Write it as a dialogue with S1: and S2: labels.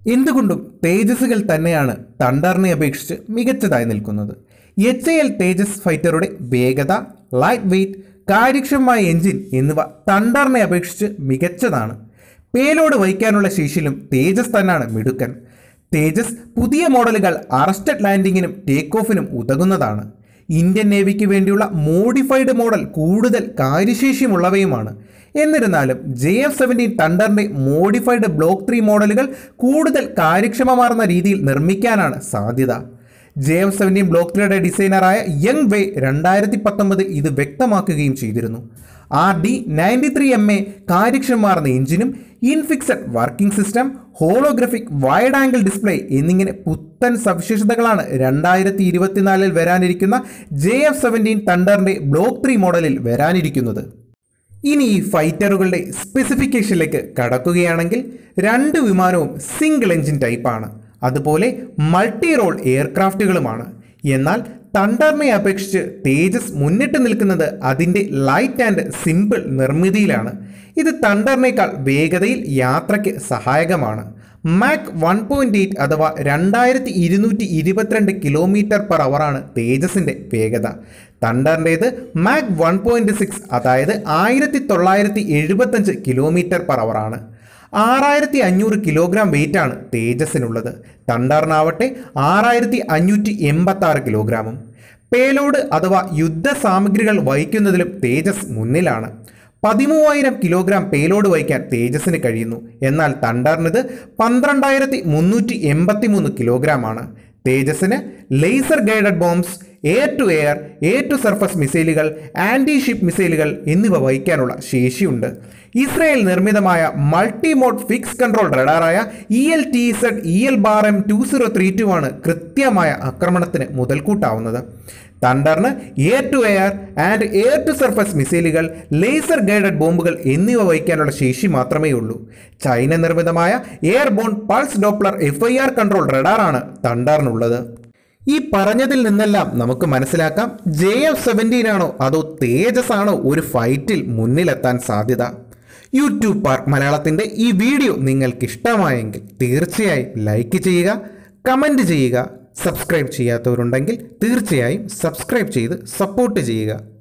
S1: എന്തുകൊണ്ടും തേജസ്സുകൾ തന്നെയാണ് തണ്ടറിനെ അപേക്ഷിച്ച് മികച്ചതായി നിൽക്കുന്നത് എച്ച് എൽ തേജസ് ഫൈറ്ററുടെ വേഗത ലൈറ്റ് വെയ്റ്റ് കാര്യക്ഷമമായ എഞ്ചിൻ എന്നിവ തണ്ടറിനെ അപേക്ഷിച്ച് മികച്ചതാണ് പേലോഡ് വഹിക്കാനുള്ള ശേഷിയിലും തേജസ് തന്നെയാണ് മിടുക്കൻ തേജസ് പുതിയ മോഡലുകൾ അറസ്റ്റഡ് ലാൻഡിങ്ങിനും ടേക്ക് ഓഫിനും ഉതകുന്നതാണ് ഇന്ത്യൻ നേവിക്ക് വേണ്ടിയുള്ള മോഡിഫൈഡ് മോഡൽ കൂടുതൽ കാര്യശേഷിയുമുള്ളവയുമാണ് എന്നിരുന്നാലും ജെ എഫ് സെവൻറ്റീൻ തണ്ടറിൻ്റെ മോഡിഫൈഡ് ബ്ലോക്ക് ത്രീ മോഡലുകൾ കൂടുതൽ കാര്യക്ഷമമാർന്ന രീതിയിൽ നിർമ്മിക്കാനാണ് സാധ്യത ജെ എഫ് സെവൻറ്റീൻ ബ്ലോക്ക് ത്രീയുടെ ഡിസൈനറായ യങ് വേ രണ്ടായിരത്തി പത്തൊമ്പതിൽ ഇത് വ്യക്തമാക്കുകയും ചെയ്തിരുന്നു R D ninety three M A കാര്യക്ഷമമാർന്ന എഞ്ചിനും infixed working system holographic wide angle display എന്നിങ്ങനെ പുത്തൻ സവിശേഷതകളാണ് രണ്ടായിരത്തി ഇരുപത്തിനാലിൽ വരാനിരിക്കുന്ന ജെ എഫ് സെവൻറ്റീൻ തണ്ടറിൻ്റെ ബ്ലോക്ക് ത്രീ മോഡലിൽ വരാനിരിക്കുന്നത് ഇനി ഈ ഫൈറ്ററുകളുടെ സ്പെസിഫിക്കേഷനിലേക്ക് കടക്കുകയാണെങ്കിൽ രണ്ട് വിമാനവും സിംഗിൾ എഞ്ചിൻ ടൈപ്പാണ് അതുപോലെ മൾട്ടി റോൾ എയർക്രാഫ്റ്റുകളുമാണ് എന്നാൽ തണ്ടറിനെ അപേക്ഷിച്ച് തേജസ് മുന്നിട്ട് നിൽക്കുന്നത് അതിൻ്റെ ലൈറ്റ് ആൻഡ് സിമ്പിൾ നിർമ്മിതിയിലാണ് ഇത് തണ്ടറിനേക്കാൾ വേഗതയിൽ യാത്രയ്ക്ക് സഹായകമാണ് മാക് വൺ പോയിന്റ് എയ്റ്റ് അഥവാ രണ്ടായിരത്തി ഇരുന്നൂറ്റി ഇരുപത്തിരണ്ട് കിലോമീറ്റർ പെർ അവറാണ് തേജസിൻ്റെ വേഗത തണ്ടറിൻ്റേത് മാക് വൺ പോയിന്റ് സിക്സ് അതായത് ആയിരത്തി തൊള്ളായിരത്തി എഴുപത്തഞ്ച് കിലോമീറ്റർ പെർ അവറാണ് ആറായിരത്തി അഞ്ഞൂറ് കിലോഗ്രാം വെയിറ്റാണ് തേജസ്സിനുള്ളത് തണ്ടറിനാവട്ടെ ആറായിരത്തി അഞ്ഞൂറ്റി എൺപത്തി ആറ് കിലോഗ്രാമും പേലോഡ് അഥവാ യുദ്ധ സാമഗ്രികൾ വഹിക്കുന്നതിലും തേജസ് മുന്നിലാണ് പതിമൂവായിരം കിലോഗ്രാം പേലോഡ് വഹിക്കാൻ തേജസ്സിന് കഴിയുന്നു എന്നാൽ തണ്ടറിനിത് പന്ത്രണ്ടായിരത്തി മുന്നൂറ്റി എൺപത്തി മൂന്ന് കിലോഗ്രാമാണ് തേജസ്സിന് laser guided bombs air to air air to surface മിസൈലുകൾ ആൻറ്റി ഷിപ്പ് മിസൈലുകൾ എന്നിവ വഹിക്കാനുള്ള ശേഷിയുണ്ട് ഇസ്രയേൽ നിർമ്മിതമായ മൾട്ടി മോഡ് ഫിക്സ് കൺട്രോൾ റഡാറായ E L T Z E L bar M two zero three two ആണ് കൃത്യമായ ആക്രമണത്തിന് മുതൽക്കൂട്ടാവുന്നത് തണ്ടറിന് air to air and air to surface മിസൈലുകൾ ലേസർ ഗൈഡഡ് ബോംബുകൾ എന്നിവ വഹിക്കാനുള്ള ശേഷി മാത്രമേ ഉള്ളൂ ചൈന നിർമ്മിതമായ airborne pulse Doppler F I are control റഡാറാണ് തണ്ടറിനുള്ളത് ഈ പറഞ്ഞതിൽ നിന്നെല്ലാം നമുക്ക് മനസ്സിലാക്കാം ജെ എഫ് സെവൻറ്റീൻ ആണോ അതോ തേജസ് ആണോ ഒരു ഫൈറ്റിൽ മുന്നിലെത്താൻ സാധ്യത യൂട്യൂബ് പാർക്ക് മലയാളത്തിൻ്റെ ഈ വീഡിയോ നിങ്ങൾക്ക് ഇഷ്ടമായെങ്കിൽ തീർച്ചയായും ലൈക്ക് ചെയ്യുക കമൻറ്റ് ചെയ്യുക സബ്സ്ക്രൈബ് ചെയ്യാത്തവരുണ്ടെങ്കിൽ തീർച്ചയായും സബ്സ്ക്രൈബ് ചെയ്ത് സപ്പോർട്ട് ചെയ്യുക